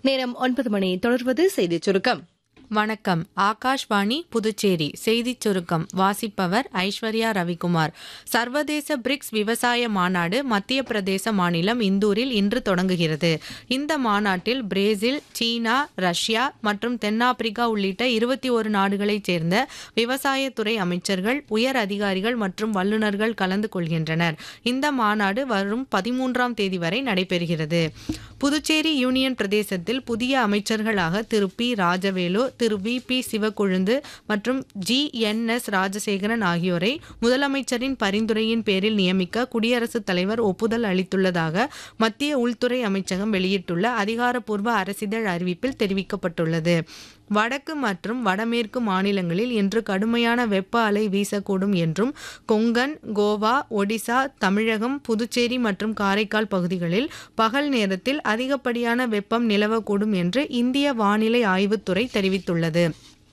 நேரம் ஒன்பது மணி தொடர்வது செய்திச் சுருக்கம் வணக்கம் ஆகாஷ்வாணி புதுச்சேரி செய்திச் சுருக்கம் வாசிப்பவர் ஐஸ்வர்யா ரவிக்குமார் சர்வதேச பிரிக்ஸ் விவசாய மாநாடு மத்திய பிரதேச மாநிலம் இந்தூரில் இன்று தொடங்குகிறது இந்த மாநாட்டில் பிரேசில் சீனா ரஷ்யா மற்றும் தென்னாப்பிரிக்கா உள்ளிட்ட இருபத்தி ஒரு நாடுகளைச் சேர்ந்த விவசாயத்துறை அமைச்சர்கள் உயர் அதிகாரிகள் மற்றும் வல்லுநர்கள் கலந்து கொள்கின்றனர் இந்த மாநாடு வரும் பதிமூன்றாம் தேதி வரை நடைபெறுகிறது புதுச்சேரி யூனியன் பிரதேசத்தில் புதிய அமைச்சர்களாக Thiru P Rajavelu Thiru V P Sivakozhundhu மற்றும் ஜி என் எஸ் ராஜசேகரன் ஆகியோரை முதலமைச்சரின் பரிந்துரையின் பேரில் நியமிக்க குடியரசுத் தலைவர் ஒப்புதல் அளித்துள்ளதாக மத்திய உள்துறை அமைச்சகம் வெளியிட்டுள்ள அதிகாரப்பூர்வ அரசிதழ் அறிவிப்பில் தெரிவிக்கப்பட்டுள்ளது வடக்கு மற்றும் வடமேற்கு மாநிலங்களில் இன்று கடுமையான வெப்ப அலை வீசக்கூடும் என்றும் கொங்கன் கோவா ஒடிசா தமிழகம் புதுச்சேரி மற்றும் காரைக்கால் பகுதிகளில் பகல் நேரத்தில் அதிகப்படியான வெப்பம் நிலவக்கூடும் என்று இந்திய வானிலை ஆய்வுத்துறை தெரிவித்துள்ளது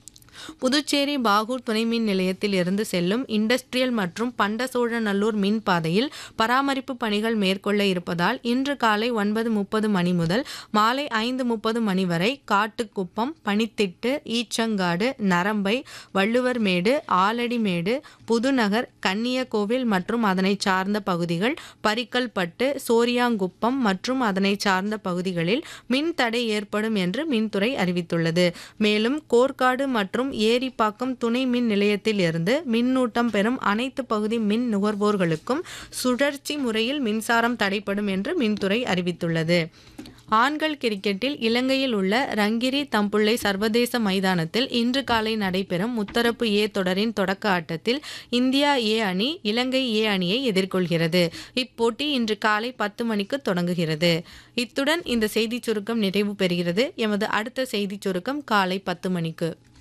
புதுச்சேரி பாகூர் துணை மின் நிலையத்தில் இருந்து செல்லும் இண்டஸ்ட்ரியல் மற்றும் பண்டசோழநல்லூர் மின் பாதையில் பராமரிப்பு பணிகள் மேற்கொள்ள இருப்பதால் இன்று காலை ஒன்பது முப்பது மணி முதல் மாலை ஐந்து முப்பது மணி வரை காட்டுக்குப்பம் பனித்திட்டு ஈச்சங்காடு நரம்பை வள்ளுவர்மேடு ஆலடிமேடு புதுநகர் கன்னியகோவில் மற்றும் அதனை சார்ந்த பகுதிகள் பரிக்கல்பட்டு சோரியாங்குப்பம் மற்றும் அதனை சார்ந்த பகுதிகளில் மின் தடை ஏற்படும் என்று மின்துறை அறிவித்துள்ளது மேலும் கோர்க்காடு மற்றும் ஏரிப்பாக்கம் துணை மின் நிலையத்தில் இருந்து மின்னூட்டம் பெறும் அனைத்து பகுதி மின் நுகர்வோர்களுக்கும் சுழற்சி முறையில் மின்சாரம் தடைப்படும் என்று மின்துறை அறிவித்துள்ளது ஆண்கள் கிரிக்கெட்டில் இலங்கையில் உள்ள ரங்கிரி தம்புள்ளை சர்வதேச மைதானத்தில் இன்று காலை நடைபெறும் முத்தரப்பு ஏ தொடரின் தொடக்க ஆட்டத்தில் இந்தியா ஏ அணி இலங்கை ஏ அணியை எதிர்கொள்கிறது இப்போட்டி இன்று காலை பத்து மணிக்கு தொடங்குகிறது இத்துடன் இந்த செய்திச் சுருக்கம் நிறைவு பெறுகிறது எமது அடுத்த செய்திச் சுருக்கம் காலை பத்து மணிக்கு